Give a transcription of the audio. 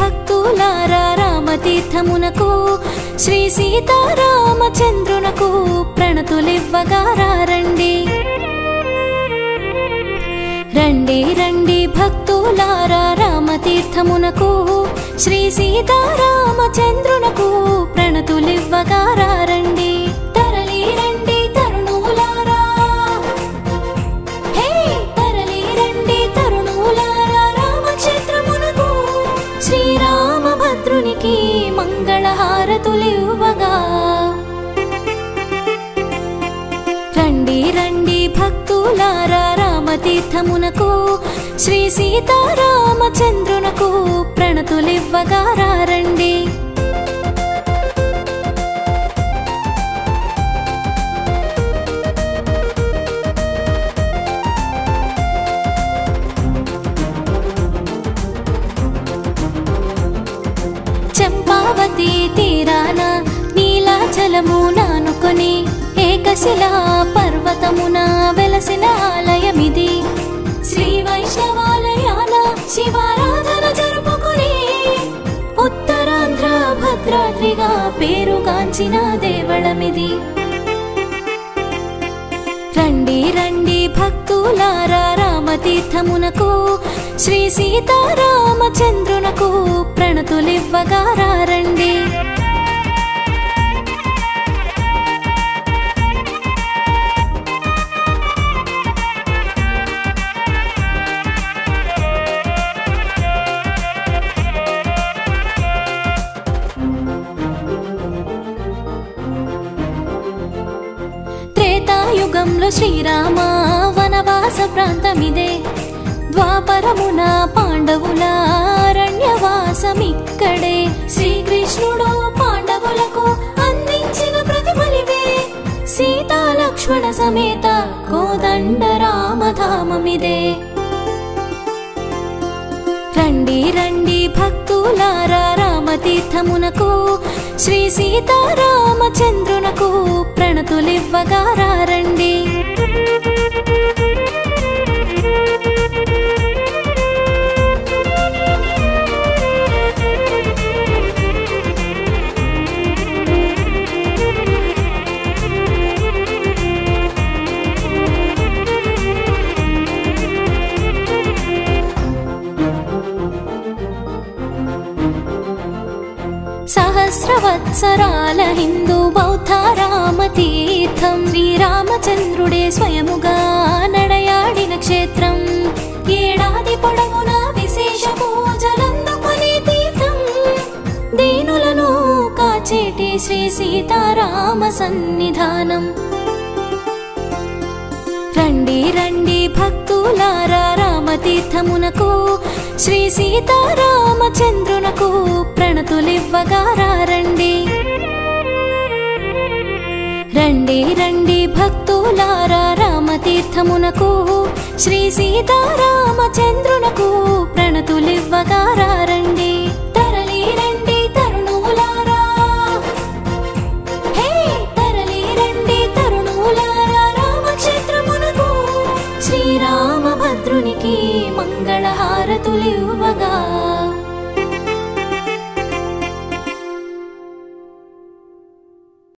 భక్తులారా రామతీర్థమునకు శ్రీ సీతారామచంద్రునకు ప్రణతులివ్వగా రండి రండి రండి భక్తులారా రామతీర్థమునకు శ్రీ సీతారామచంద్రునకు ప్రణతులివ్వగా రండి తరలి రండి తరుణులారా హే తరలి రండి తరుణులారా రామక్షేత్రమునకు శ్రీరామభద్రునికి మంగళహారతులివ్వగా రండి రండి భక్తులారా రామతీర్థమునకు శ్రీ సీతారామచంద్రునకు ప్రణతులివ్వగా రండి చంపావతి తీరాన నీలాచలము నానుకొని ఏకశిలా పర్వతమున వెలసిన ఆలయమిది శ్రీ వైష్ణవాలయాన శివారాధన జరుపుకుని ఉత్తరాంధ్ర భద్రాద్రిగా పేరుగాంచిన దేవళమిది రండి రండి భక్తులారా రామతీర్థమునకు శ్రీ సీతారామచంద్రునకు ప్రణతులివ్వగా రండి త్రేతాయుగంలో శ్రీరామ వనవాస ప్రాంతమిదే ద్వాపరమున పాండవుల అరణ్యవాసమిక్కడే శ్రీకృష్ణుడు పాండవులకు అందించిన ప్రతిఫలివే సీతా లక్ష్మణ సమేత కోదండ రామధామమిదే రండి రండి భక్తులారా రామతీర్థమునకు శ్రీ సీతారామచంద్రునకు ప్రణతులివ్వగా రండి సహస్రవత్సరాల హిందూ బౌద్ధ రామతీర్థం శ్రీరామచంద్రుడే స్వయముగా నడయాడిన క్షేత్రం ఏడాది పొడవునా విశేష పూజలందుకునే తీర్థం దీనులను కాచేటి శ్రీ సీతారామ సన్నిధానం రండి రండి భక్తులారా రామతీర్థమునకు శ్రీ సీతారామచంద్రునకు ప్రణతులివ్వగా రండి రండి రండి భక్తులారా రామతీర్థమునకు శ్రీ సీతారామచంద్రునకు ప్రణతులివ్వగా రండి తరలి రండి తరుణులారా హే తరలి రండి తరుణులారా రామక్షేత్రమునకు శ్రీరామభద్రునికి మంగళహారతులివ్వగా